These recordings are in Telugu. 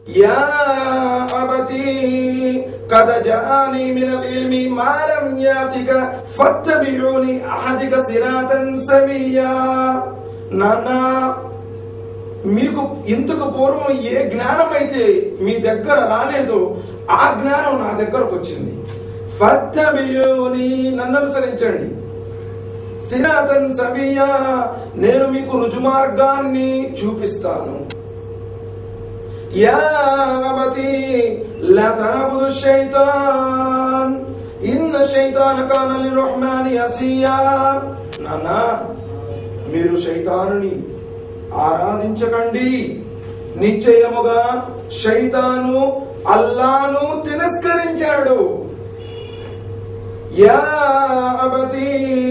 యా అబతి قد جاءني من العلم ما لم ياتك فاتبعوني اهدك صراطا سويا నాన్న మీకు ఇంతకు పూర్వం ఏ జ్ఞానం అయితే మీ దగ్గర రాలేదో ఆ జ్ఞానం నా దగ్గరకు వచ్చింది ఫత్తబియూని నన్ను అనుసరించండి సిరాతన్ సవియా నేను మీకు రుజుమార్గాన్ని చూపిస్తాను యా అబతి లా తఅబుదు షైతాన్ ఇన్న షైతాన కాన లిర్రహ్మాని అసియా నాన్న మీరు శైతానుని ఆరాధించకండి నిశ్చయముగా శైతాను అల్లాను తిరస్కరించాడు యా అబతి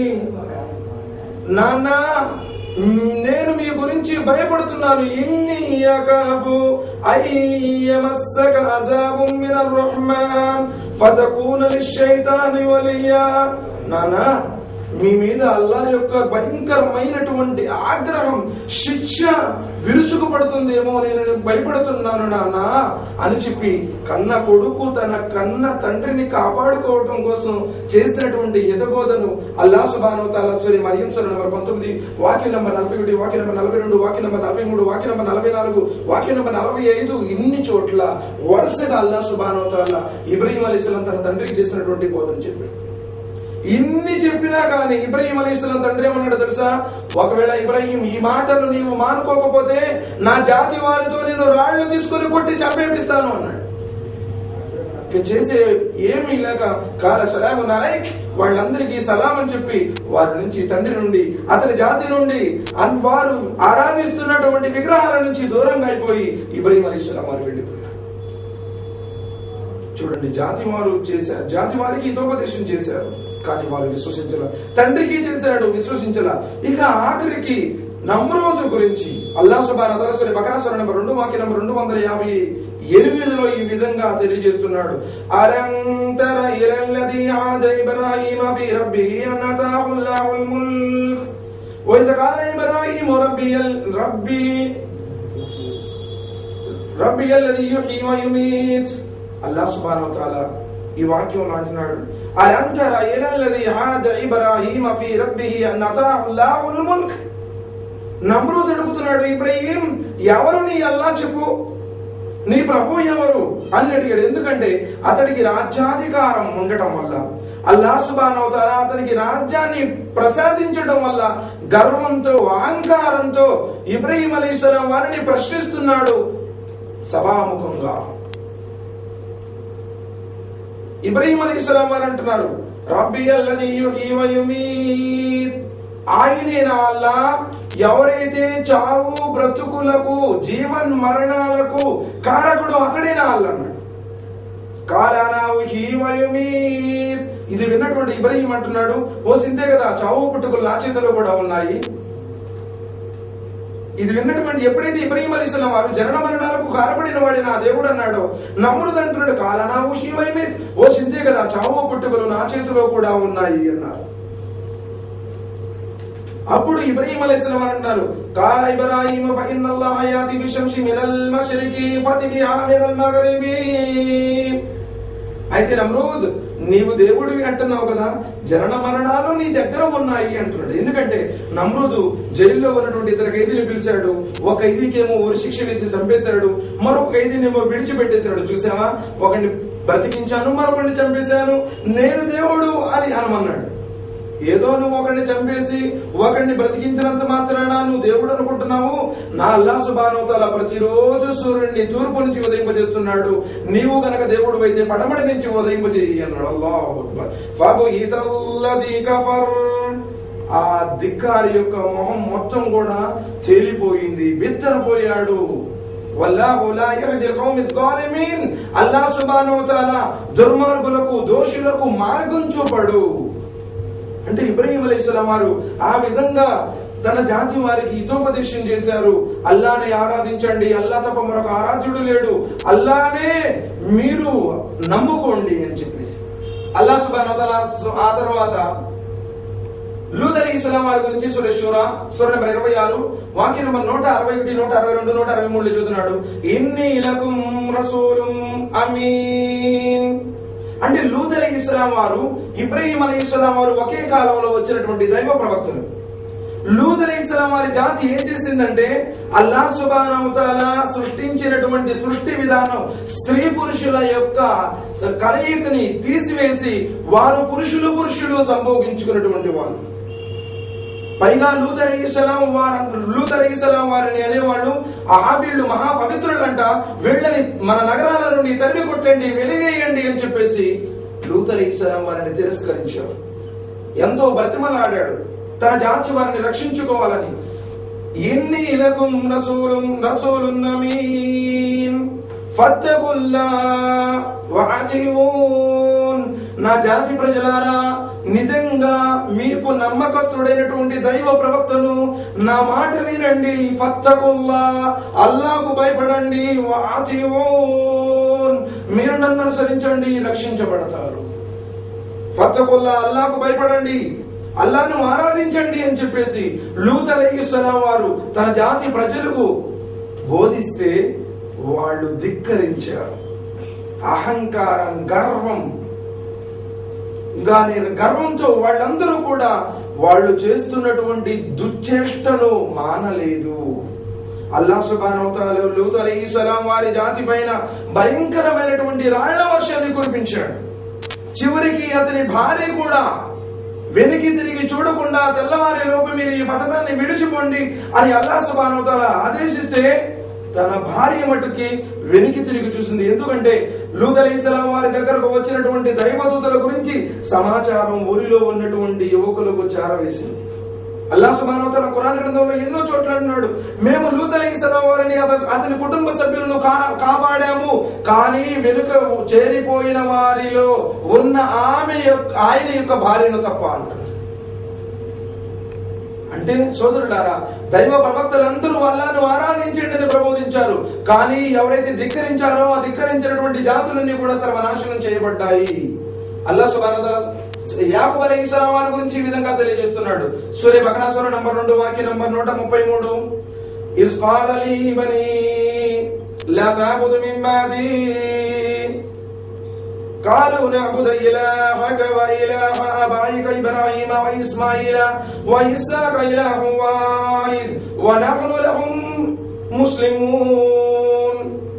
నాన్న నేను మీ గురించి భయపడుతున్నాను ఇన్ని యకాఫు అయ్యమస్సక అజాబుం మినర్ రహ్మాన్ ఫతకూన లిషైతాని వలియా నాన్న మీ మీద అల్లా యొక్క భయంకరమైనటువంటి ఆగ్రహం శిక్ష విరుచుకుపడుతుందేమో నేను భయపడుతున్నాను నాన్న అని చెప్పి కన్న కొడుకు తన కన్న తండ్రిని కాపాడుకోవటం కోసం చేసినటువంటి హితబోధను అల్లా సుబానో తాలస్వరి మరియం సుర నంబర్ పంతొమ్మిది వాక్య నంబర్ నలభై ఒకటి వాక్య నంబర్ నలభై రెండు వాక్య నంబర్ నలభై మూడు వాక్య నంబర్ నలభై నాలుగు వాక్య నంబర్ నలభై ఐదు ఇన్ని చోట్ల వరుసగా అల్లా సుబానో తాల ఇబ్రహీం అలీస్లాం తన తండ్రికి చేసినటువంటి బోధన చెప్పాడు ఇన్ని చెప్పినా కానీ ఇబ్రహీం అలీస్లాం తండ్రి ఏమన్నాడు తెలుసా ఒకవేళ ఇబ్రహీం ఈ మాటలు నీవు మానుకోకపోతే నా జాతి వారితో నేను రాళ్లు తీసుకొని కొట్టి చంపేపిస్తాను అన్నాడు ఇక చేసే ఏమీ లేక కాల సలాము నలైక్ వాళ్ళందరికీ సలాం అని చెప్పి వారి నుంచి తండ్రి నుండి అతని జాతి నుండి అన్ వారు ఆరాధిస్తున్నటువంటి విగ్రహాల నుంచి దూరంగా అయిపోయి ఇబ్రహీం అలీస్లాం వారు వెళ్ళిపోయారు చూడండి జాతి వారు చేశారు జాతి వారికి హితోపదేశం చేశారు కానీ వాళ్ళు విశ్వసించల తండ్రికి చేశాడు విశ్వసించల ఇక ఆఖరికి నమ్రోజు గురించి అల్లా సుబాన్ అదరసరి బకరాసుర నెంబర్ రెండు వాక్య నెంబర్ రెండు వందల యాభై ఎనిమిదిలో ఈ విధంగా తెలియజేస్తున్నాడు అరంతర ఇరల్లది ఆద ఇబ్రాహీమ ఫీ రబ్బిహి అన్నతాహుల్లాహుల్ ముల్క్ وإذ قال إبراهيم ربي ربي రబ్బి అల్లది యుహీ వ యుమీత్ అల్లాహ్ సుబ్హానహు వ తఆలా ఈ వాక్యంలో అంటున్నాడు అలంతర ఇలల్లది ఆద ఇబ్రాహీమ ఫీ రబ్బిహి అన్ అతాహు అల్లాహుల్ ముల్క్ నమ్రూద్ అడుగుతున్నాడు ఇబ్రాహీం ఎవరు నీ అల్లా చెప్పు నీ ప్రభు ఎవరు అని అడిగాడు ఎందుకంటే అతడికి రాజ్యాధికారం ఉండటం వల్ల అల్లా సుబానవ తాలా అతనికి రాజ్యాన్ని ప్రసాదించడం వల్ల గర్వంతో అహంకారంతో ఇబ్రహీం అలీస్లాం వారిని ప్రశ్నిస్తున్నాడు సభాముఖంగా ఇబ్రహీం అలీస్లాం వారు అంటున్నారు రబ్బి అల్లది యుహీ వ యుమీత్ ఆయనే నా అల్లా ఎవరైతే చావు బ్రతుకులకు జీవన్ మరణాలకు కారకుడు అతడే నా అల్లా అన్నాడు కాలానావు హీవయుమీత్ ఇది విన్నటువంటి ఇబ్రహీం అంటున్నాడు ఓ సింతే కదా చావు పుట్టుకులు నా చేతిలో కూడా ఉన్నాయి ఇది విన్నటువంటి ఎప్పుడైతే ఇబ్రహీం అలీస్లాం వారు జనన మరణాలకు కారపడిన వాడి నా దేవుడు అన్నాడు నమ్రుడు అంటున్నాడు కాలనావు హీవయుమీత్ ఓ సింతే కదా చావు పుట్టుకలు నా చేతిలో కూడా ఉన్నాయి అన్నారు అప్పుడు ఇబ్రాహీం అలైహిస్సలాం అంటారు కాల ఇబ్రాహీం ఫఇన్నల్లాహ యాతి బిషంసి మినల్ మష్రికి ఫతిబిహా మినల్ మగ్రిబి అయితే నమ్రూద్ నీవు దేవుడివి అంటున్నావు కదా జనన మరణాలు నీ దగ్గర ఉన్నాయి అంటున్నాడు ఎందుకంటే నమ్రూదు జైల్లో ఉన్నటువంటి ఇతర ఖైదీని పిలిచాడు ఒక ఖైదీకేమో ఊరి శిక్ష వేసి చంపేశాడు మరొక ఖైదీనేమో విడిచిపెట్టేశాడు చూసావా ఒకడిని బ్రతికించాను మరొకడిని చంపేశాను నేను దేవుడు అని అనమన్నాడు ఏదో నువ్వు ఒకరిని చంపేసి ఒకరిని బ్రతికించినంత మాత్రాన నువ్వు దేవుడు అనుకుంటున్నావు నా అల్లా సుబానోతల ప్రతిరోజు సూర్యుడిని తూర్పు నుంచి ఉదయింపజేస్తున్నాడు నీవు గనక దేవుడు అయితే పడమటి నుంచి ఉదయింపజేయి అన్నాడు అల్లాహు అక్బర్ ఫబుహితల్లదీ కఫర్ ఆ ధిక్కారి యొక్క మొహం మొత్తం కూడా తేలిపోయింది బిత్తరపోయాడు వల్లాహు లా యహ్దిల్ కౌమి ਜ਼ਾలిమీన్ అల్లాహ్ సుబ్హానహు వ తఆలా దుర్మార్గులకు దోషులకు మార్గం చూపడు అంటే ఇబ్రహీం అలైహిస్సలాం వారు ఆ విధంగా తన జాతి వారికి హితోపదేశం చేశారు అల్లానే ఆరాధించండి అల్లా తప్ప మరొక ఆరాధ్యుడు లేడు అల్లానే మీరు నమ్ముకోండి అని చెప్పేసి అల్లా సుబాన్ ఆ తర్వాత లూత్ అలీ ఇస్లాం వారి గురించి సురేశ్వర సుర నెంబర్ ఇరవై ఆరు వాక్య నెంబర్ నూట అరవై ఒకటి నూట అరవై రెండు నూట అరవై మూడు చదువుతున్నాడు ఇన్ని లకుం రసూలుం అమీన్ అంటే లూత్ అలీ ఇస్లాం వారు ఇబ్రహీం అలీ ఇస్లాం వారు ఒకే కాలంలో వచ్చినటువంటి దైవ ప్రవక్తలు లూత్ అలీ ఇస్లాం వారి జాతి ఏం చేసిందంటే అల్లా సుబానవతాల సృష్టించినటువంటి సృష్టి విధానం స్త్రీ పురుషుల యొక్క కలయికని తీసివేసి వారు పురుషులు పురుషులు సంభోగించుకున్నటువంటి వాళ్ళు పైగా లూత్ అలీసలాం వారు లూత్ అలీసలాం వారిని అనేవాళ్ళు ఆ వీళ్ళు మహా పవిత్రులంట వీళ్ళని మన నగరాల నుండి తరిమి కొట్టండి వెలివేయండి అని చెప్పేసి లూత్ అలీసలాం వారిని తిరస్కరించారు ఎంతో బ్రతిమలాడాడు తన జాతి వారిని రక్షించుకోవాలని ఎన్ని ఇలకుం రసూలుం రసూలున్నమీన్ ఫత్తకుల్లా వాచివూన్ నా జాతి ప్రజలారా నిజంగా మీకు నమ్మకస్తుడైనటువంటి దైవ ప్రవక్తను నా మాట వినండి ఫత్తకుల్లా అల్లాకు భయపడండి వాచివూన్ మీరు నన్ను అనుసరించండి రక్షించబడతారు ఫత్తకుల్లా అల్లాకు భయపడండి అల్లాను ఆరాధించండి అని చెప్పేసి లూత్ అలైహిస్సలాం వారు తన జాతి ప్రజలకు బోధిస్తే వాళ్ళు ధిక్కరించారు అహంకారం గర్వం గాని గర్వంతో వాళ్ళందరూ కూడా వాళ్ళు చేస్తున్నటువంటి దుశ్చేష్టలు మానలేదు అల్లా సుబానవతాలు లూత్ అలైహిస్సలాం వారి జాతి పైన భయంకరమైనటువంటి రాళ్ల వర్షాన్ని కురిపించాడు చివరికి అతని భార్య కూడా వెనక్కి తిరిగి చూడకుండా తెల్లవారే లోపు మీరు ఈ పట్టణాన్ని విడిచిపోండి అని అల్లా సుబానవతాల ఆదేశిస్తే తన భార్య మటుకి వెనక్కి తిరిగి చూసింది ఎందుకంటే లూత్ అలీసలాం వారి దగ్గరకు వచ్చినటువంటి దైవదూతల గురించి సమాచారం ఊరిలో ఉన్నటువంటి యువకులకు చేరవేసింది అల్లా సుబానవతాల కురాన్ గ్రంథంలో ఎన్నో చోట్ల అంటున్నాడు మేము లూత్ అలీసలాం వారిని అత- అతని కుటుంబ సభ్యులను కా- కాపాడాము కానీ వెనుక చేరిపోయిన వారిలో ఉన్న ఆమె యొక్క ఆయన యొక్క భార్యను తప్ప అంటారు అంటే సోదరులారా దైవ ప్రవక్తలందరూ అల్లాను ఆరాధించండి అని ప్రబోధించారు కానీ ఎవరైతే ధిక్కరించారో ఆ ధిక్కరించినటువంటి జాతులన్నీ కూడా సర్వనాశనం చేయబడ్డాయి అల్లా సుబాన యాకబ్ అలైహిస్సలాం వారి గురించి ఈ విధంగా తెలియజేస్తున్నాడు సూర్య బకనాసుర నంబర్ రెండు వాక్య నంబర్ నూట ముప్పై మూడు ఇస్ قال لي بني لا تعبد من بعدي قالوا نعبد إلهك وإله آبائك إبراهيم وإسماعيل وإسحاق إله واحد ونحن لهم مسلمون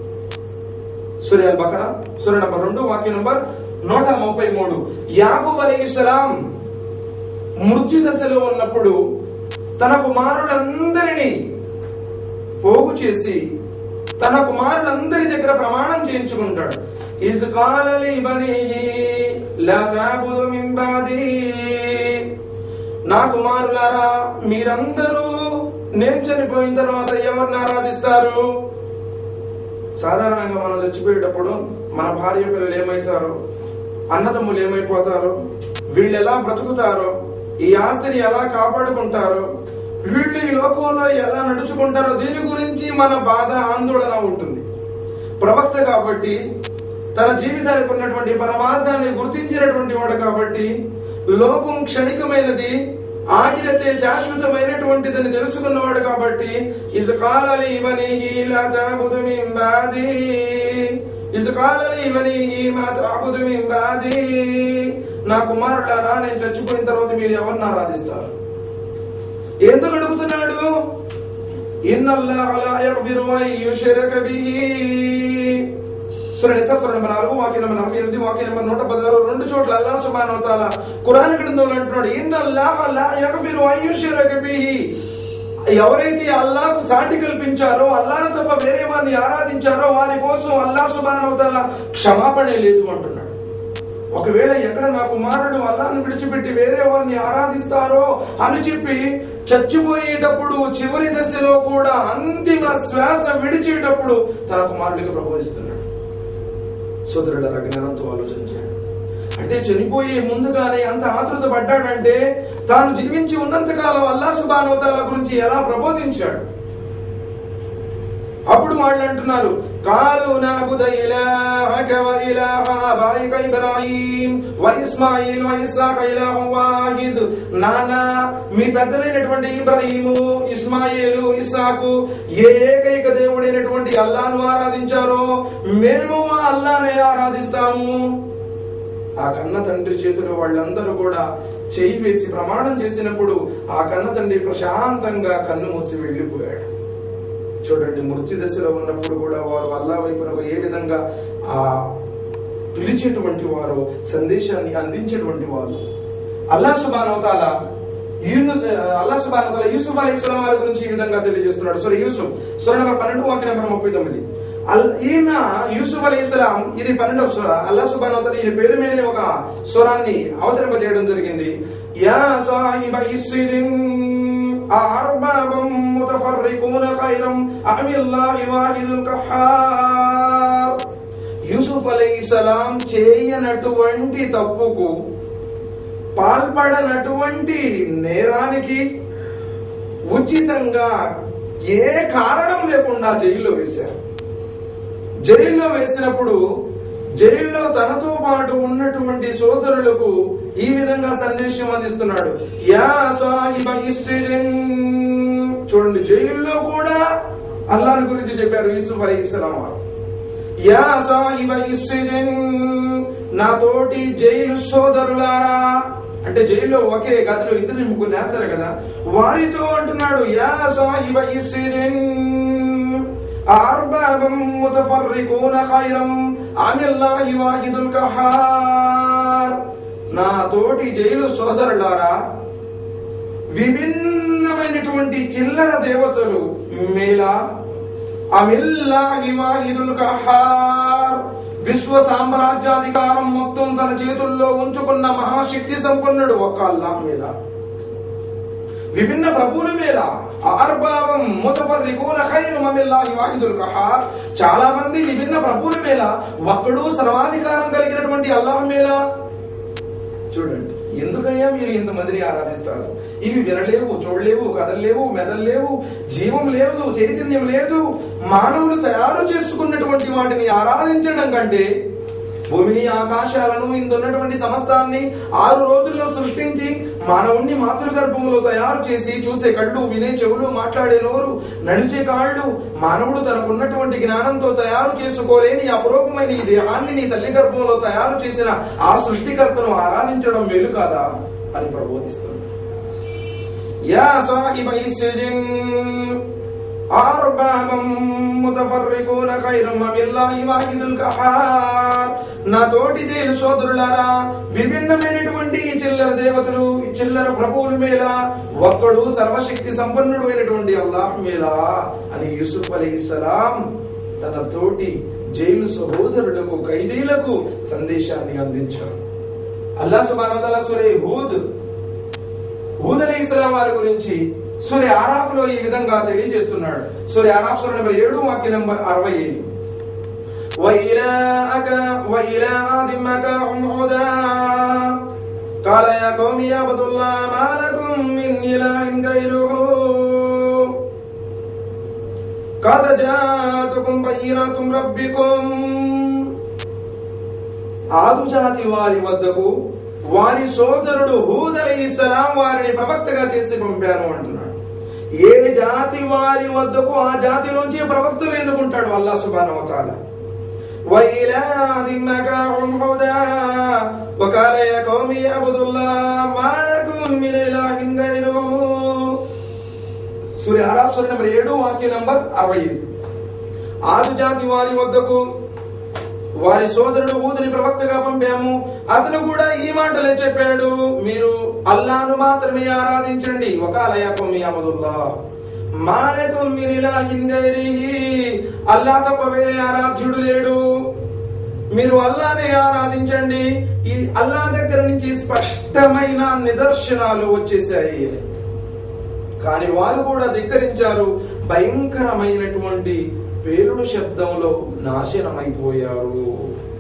సూర్య బకరా సూర్య నంబర్ రెండు వాక్య నంబర్ నూట ముప్పై మూడు యాకూబ్ అలైహిస్సలాం మృత్యు దశలో ఉన్నప్పుడు తన కుమారులందరినీ పోగు చేసి తన కుమారులందరి దగ్గర ప్రమాణం చేయించుకుంటాడు ఇస్ కాలలి బనీహి లా తఅబుదు మిన్ బాది నా కుమారులారా మీరందరూ నేను చనిపోయిన తర్వాత ఎవరిని ఆరాధిస్తారు సాధారణంగా మనం చచ్చిపోయేటప్పుడు మన భార్య పిల్లలు ఏమవుతారో అన్నదమ్ములు ఏమైపోతారో వీళ్ళు ఎలా బ్రతుకుతారో ఈ ఆస్తిని ఎలా కాపాడుకుంటారో వీళ్ళు ఈ లోకంలో ఎలా నడుచుకుంటారో దీని గురించి మన బాధ ఆందోళన ఉంటుంది ప్రవక్త కాబట్టి తన జీవితానికి ఉన్నటువంటి పరమార్థాన్ని గుర్తించినటువంటి వాడు కాబట్టి లోకం క్షణికమైనది ఆఖిరతే శాశ్వతమైనటువంటిదని తెలుసుకున్నవాడు కాబట్టి ఇసు కాలలి ఇవనీహి లా తాబుదు మిన్ బాది ఇసు కాలలి ఇవనీహి మా తాబుదు మిన్ బాది నా కుమారులారా నేను చచ్చిపోయిన తర్వాత మీరు ఎవరిని ఆరాధిస్తారు ఎందుకు అడుగుతున్నాడు ఇన్నల్లాహ లా యగ్ఫిరు అన్ యుశ్రక బిహి సూర నిసా సూర నెంబర్ నాలుగు వాక్య నెంబర్ నలభై ఎనిమిది వాక్య నెంబర్ నూట పదహారు రెండు చోట్ల అల్లా సుబ్హానహు వ తఆలా ఖురాన్ గ్రంథంలో అంటున్నాడు ఇన్నల్లాహ లా యగ్ఫిరు అన్ యుశ్రక బిహి ఎవరైతే అల్లాకు సాటి కల్పించారో అల్లాను తప్ప వేరే వారిని ఆరాధించారో వారి కోసం అల్లా సుబ్హానహు వ తఆలా క్షమాపణ లేదు అంటున్నాడు ఒకవేళ ఎక్కడ నా కుమారుడు అల్లాను విడిచిపెట్టి వేరే వారిని ఆరాధిస్తారో అని చెప్పి చచ్చిపోయేటప్పుడు చివరి దశలో కూడా అంతిమ శ్వాస విడిచేటప్పుడు తన కుమారుడికి ప్రబోధిస్తున్నాడు సోదరుల జ్ఞానంతో ఆలోచించాడు అంటే చనిపోయే ముందుగానే అంత ఆతృత పడ్డాడంటే తాను జీవించి ఉన్నంత కాలం అల్లా సుబానవతాల గురించి ఎలా ప్రబోధించాడు అప్పుడు వాళ్ళు అంటున్నారు కాలు నాబుద ఇలాహక వ ఇలాహ ఆబాయిక ఇబ్రాహీం వ ఇస్మాయిల్ వ ఇస్సాక ఇలాహు వాహిద్ నానా మీ పెద్దలైనటువంటి ఇబ్రాహీము ఇస్మాయిలు ఇస్సాకు ఏ ఏకైక దేవుడైనటువంటి అల్లాను ఆరాధించారో మేము మా అల్లానే ఆరాధిస్తాము ఆ కన్న తండ్రి చేతిలో వాళ్ళందరూ కూడా చేయి వేసి ప్రమాణం చేసినప్పుడు ఆ కన్న తండ్రి ప్రశాంతంగా కన్ను మూసి వెళ్ళిపోయాడు చూడండి మృత్యు దశలో ఉన్నప్పుడు కూడా వారు అల్లా వైపునకు ఏ విధంగా ఆ పిలిచేటువంటి వారు సందేశాన్ని అందించేటువంటి వారు అల్లా సుబానవతాల అల్లా సుబానవతాల యూసుఫ్ అలీ ఇస్లాం వారి గురించి ఈ విధంగా తెలియజేస్తున్నాడు సరే యూసుఫ్ సూర నెంబర్ పన్నెండు వాక్య నెంబర్ ముప్పై తొమ్మిది అల్- ఈయన యూసుఫ్ అలీ ఇస్లాం ఇది పన్నెండవ సూర అల్లా సుబానవతాల ఈయన పేరు మీదనే ఒక స్వరాన్ని అవతరింపజేయడం జరిగింది యా సాహిబ ఇస్సిజిన్ أأرباب متفرقون خيرا أم الله واحد القهار యూసుఫ్ అలైహిస్సలాం చేయనటువంటి తప్పుకు పాల్పడనటువంటి నేరానికి ఉచితంగా ఏ కారణం లేకుండా జైల్లో వేశారు జైల్లో వేసినప్పుడు జైల్లో తనతో పాటు ఉన్నటువంటి సోదరులకు ఈ విధంగా సందేశం అందిస్తున్నాడు యా సాహిబ ఇస్సిజిన్. చూడండి జైల్లో కూడా అల్లాహ్ గురించి చెప్పారు యూసుఫ్ అలైహిస్సలాం వారు యా సాహిబ ఇస్సిజిన్. నా తోటి జైలు సోదరులారా అంటే జైల్లో ఒకే గదిలో ఇద్దరు ముగ్గురు నేస్తారు కదా వారితో అంటున్నాడు యా సాహిబ ఇస్సిజిన్. అర్బాబం ముతఫర్రికూన ఖైరం అమిల్లాహి వాహిదుల్ కహార్ నా తోటి జైలు సోదరులారా విభిన్నమైనటువంటి చిల్లర దేవతలు మేలా అమిల్లాహి వాహిదుల్ కహార్ విశ్వ సామ్రాజ్యాధికారం మొత్తం తన చేతుల్లో ఉంచుకున్న మహాశక్తి సంపన్నుడు ఒక్క అల్లాహ్ మీద విభిన్న ప్రభువుల మీద ఆర్భావం ముతఫర్రికూన ఖైరు మమిల్లాహి వాహిదుల్ కహార్ చాలా మంది విభిన్న ప్రభువుల మీద ఒక్కడు సర్వాధికారం కలిగినటువంటి అల్లాహ్ మీద చూడండి ఎందుకయ్యా మీరు ఇంతమందిని ఆరాధిస్తారు ఇవి వినలేవు చూడలేవు కదలలేవు మెదలలేవు జీవం లేదు చైతన్యం లేదు మానవులు తయారు చేసుకున్నటువంటి వాటిని ఆరాధించడం కంటే భూమిని ఆకాశాలను ఇందున్నటువంటి సమస్తాన్ని ఆరు రోజుల్లో సృష్టించి మానవుణ్ణి మాతృగర్భంలో తయారు చేసి చూసే కళ్ళు వినే చెవులు మాట్లాడే నోరు నడిచే కాళ్ళు మానవుడు తనకున్నటువంటి జ్ఞానంతో తయారు చేసుకోలేని అపురూపమైన ఈ దేహాన్ని నీ తల్లి గర్భంలో తయారు చేసిన ఆ సృష్టికర్తను ఆరాధించడం మేలు కాదా అని ప్రబోధిస్తుంది యా సాహిబై సిజిన్ అర్బాబం ముతఫర్రికూన ఖైరం మిల్లాహి వాహిదుల్ కహార్ నా తోటి జైలు సోదరులారా విభిన్నమైనటువంటి ఈ చిల్లర దేవతలు ఈ చిల్లర ప్రభువుల మీద ఒక్కడు సర్వశక్తి సంపన్నుడు అయినటువంటి అల్లాహ్ మీద అని యూసుఫ్ అలైహిస్సలాం తన తోటి జైలు సహోదరులకు ఖైదీలకు సందేశాన్ని అందించారు అల్లా సుబ్హానహు వతఆలా సూరే హూద్ హూద్ అలైహిస్సలాం వారి గురించి సూర్య ఆరాఫ్ లో ఈ విధంగా తెలియజేస్తున్నాడు సూర్య ఆరాఫ్ సూర నెంబర్ ఏడు వాక్య నెంబర్ అరవై ఐదు وإلى أكا وإلى عاد أكاهم هدى قال يا قوم اعبدوا الله ما لكم من إله غيره قد جاءتكم بينة من ربكم ఆదు జాతి వారి వద్దకు వారి సోదరుడు హూద్ అలైహిస్సలాం వారిని ప్రవక్తగా చేసి పంపాను అంటున్నాడు ఏ జాతి వారి వద్దకు ఆ జాతిలోంచి ప్రవక్తలు ఎన్నుకుంటాడు అల్లా సుబానవ తాలా وإلى عاد أخاهم هودا وقال يا قوم اعبدوا الله ما لكم من إله غيره సూర్య ఆరాఫ్ సూర్య నెంబర్ ఏడు వాక్య నంబర్ అరవై ఐదు ఆదు జాతి వారి వద్దకు వారి సోదరుడు ఊదని ప్రవక్తగా పంపాము అతను కూడా ఈ మాటలే చెప్పాడు మీరు అల్లాను మాత్రమే ఆరాధించండి ఒక అలయకం అమదుల్లా మాలకు మీరిలా అల్లా తప్ప వేరే ఆరాధ్యుడు లేడు మీరు అల్లానే ఆరాధించండి ఈ అల్లా దగ్గర నుంచి స్పష్టమైన నిదర్శనాలు వచ్చేసాయి కానీ వారు కూడా ధిక్కరించారు భయంకరమైనటువంటి పేలుడు శబ్దంలో నాశనమైపోయారు